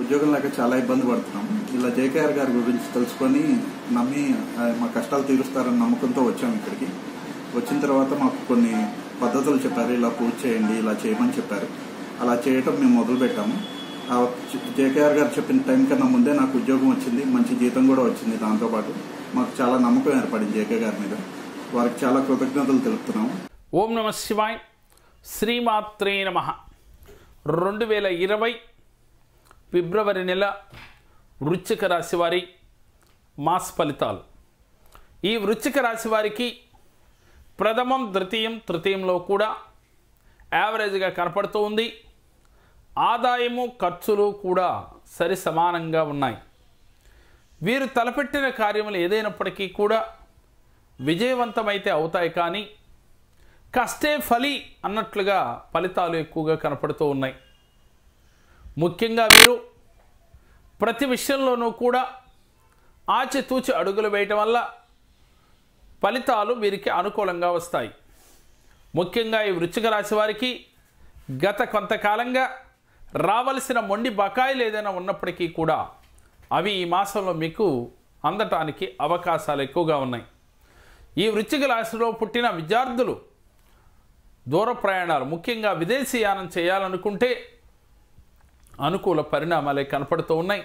ఉద్యోగం లేక చాలా ఇబ్బంది పడుతున్నాం ఇలా జేకేఆర్ గారి గురించి తెలుసుకొని నమ్మి ఆ, మా కష్టాలు తీరుస్తారని నమ్మకంతో వచ్చాము ఇక్కడికి వచ్చిన తర్వాత మాకు కొన్ని పద్ధతులు చెప్పారు ఇలా పూజ చేయండి ఇలా చేయమని చెప్పారు అలా చేయటం మేము మొదలు పెట్టాము ఆ జేకేఆర్ గారు చెప్పిన టైం కన్నా ముందే నాకు ఉద్యోగం వచ్చింది మంచి జీతం కూడా వచ్చింది దాంతోపాటు మాకు చాలా నమ్మకం ఏర్పడింది జేకే గారి మీద వారికి చాలా కృతజ్ఞతలు తెలుపుతున్నాము ఓం నమ శివాయ్ శ్రీమాత్రే నమ రెండు వేల ఇరవై ఫిబ్రవరి నెల వృశ్చిక రాశి వారి మాస్ ఫలితాలు ఈ వృశ్చిక రాశి వారికి ప్రథమం ద్వితీయం తృతీయంలో కూడా యావరేజ్గా కనపడుతూ ఉంది ఆదాయము ఖర్చులు కూడా సరి సమానంగా ఉన్నాయి వీరు తలపెట్టిన కార్యములు ఏదైనప్పటికీ కూడా విజయవంతమైతే అవుతాయి కానీ కష్టే ఫలి అన్నట్లుగా ఫలితాలు ఎక్కువగా కనపడుతూ ఉన్నాయి ముఖ్యంగా వీరు ప్రతి విషయంలోనూ కూడా ఆచితూచి అడుగులు వేయటం వల్ల ఫలితాలు వీరికి అనుకూలంగా వస్తాయి ముఖ్యంగా ఈ వృశ్చిక రాశి వారికి గత కొంతకాలంగా రావలసిన మొండి బకాయిలు ఏదైనా ఉన్నప్పటికీ కూడా అవి ఈ మాసంలో మీకు అందటానికి అవకాశాలు ఎక్కువగా ఉన్నాయి ఈ వృశ్చిక రాశిలో పుట్టిన విద్యార్థులు దూర ప్రయాణాలు ముఖ్యంగా విదేశీయానం చేయాలనుకుంటే అనుకూల పరిణామాలే కనపడుతూ ఉన్నాయి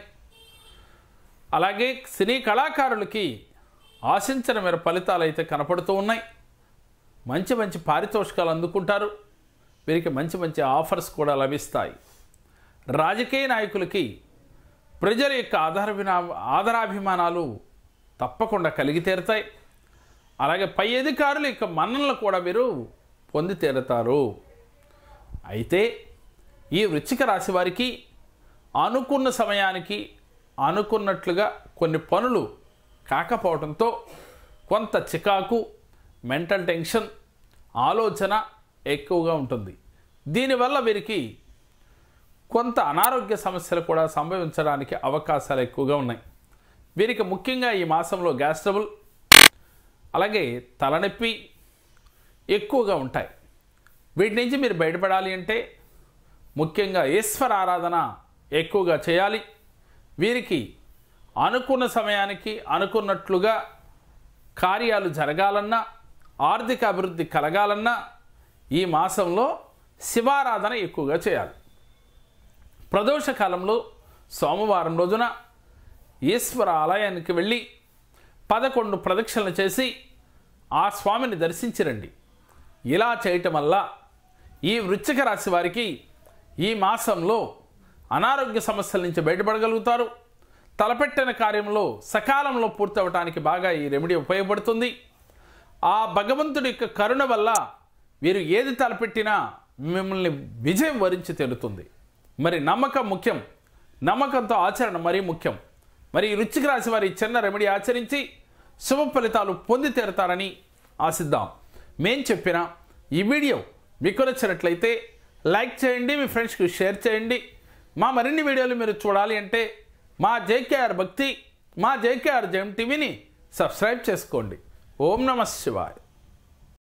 అలాగే సినీ కళాకారులకి ఆశించిన మేర ఫలితాలు అయితే కనపడుతూ ఉన్నాయి మంచి మంచి పారితోషికాలు అందుకుంటారు వీరికి మంచి మంచి ఆఫర్స్ కూడా లభిస్తాయి రాజకీయ నాయకులకి ప్రజల యొక్క ఆధారభినా ఆధారాభిమానాలు తప్పకుండా కలిగి తీరుతాయి అలాగే పై అధికారుల యొక్క మన్ననలు కూడా వీరు పొంది తీరుతారు అయితే ఈ వృశ్చిక రాశి వారికి అనుకున్న సమయానికి అనుకున్నట్లుగా కొన్ని పనులు కాకపోవడంతో కొంత చికాకు మెంటల్ టెన్షన్ ఆలోచన ఎక్కువగా ఉంటుంది దీనివల్ల వీరికి కొంత అనారోగ్య సమస్యలు కూడా సంభవించడానికి అవకాశాలు ఎక్కువగా ఉన్నాయి వీరికి ముఖ్యంగా ఈ మాసంలో గ్యాస్ ట్రబుల్ అలాగే తలనొప్పి ఎక్కువగా ఉంటాయి వీటి నుంచి మీరు బయటపడాలి అంటే ముఖ్యంగా ఈశ్వర ఆరాధన ఎక్కువగా చేయాలి వీరికి అనుకున్న సమయానికి అనుకున్నట్లుగా కార్యాలు జరగాలన్నా ఆర్థిక అభివృద్ధి కలగాలన్నా ఈ మాసంలో శివారాధన ఎక్కువగా చేయాలి ప్రదోష కాలంలో సోమవారం రోజున ఈశ్వర ఆలయానికి వెళ్ళి పదకొండు ప్రదక్షిణలు చేసి ఆ స్వామిని దర్శించిరండి ఇలా చేయటం వల్ల ఈ వృశ్చిక రాశి వారికి ఈ మాసంలో అనారోగ్య సమస్యల నుంచి బయటపడగలుగుతారు తలపెట్టిన కార్యంలో సకాలంలో పూర్తవటానికి బాగా ఈ రెమెడీ ఉపయోగపడుతుంది ఆ భగవంతుడి యొక్క కరుణ వల్ల వీరు ఏది తలపెట్టినా మిమ్మల్ని విజయం వరించి తెలుతుంది మరి నమ్మకం ముఖ్యం నమ్మకంతో ఆచరణ మరీ ముఖ్యం మరి ఈ రుచికి రాసి వారి చిన్న రెమెడీ ఆచరించి శుభ ఫలితాలు పొంది తీరతారని ఆశిద్దాం మేం చెప్పిన ఈ వీడియో మీకు నచ్చినట్లయితే లైక్ చేయండి మీ ఫ్రెండ్స్కి షేర్ చేయండి మా మరిన్ని వీడియోలు మీరు చూడాలి అంటే మా జేకేఆర్ భక్తి మా జేకేఆర్ జెమ్ టీవీని సబ్స్క్రైబ్ చేసుకోండి ఓం నమ శివాయ్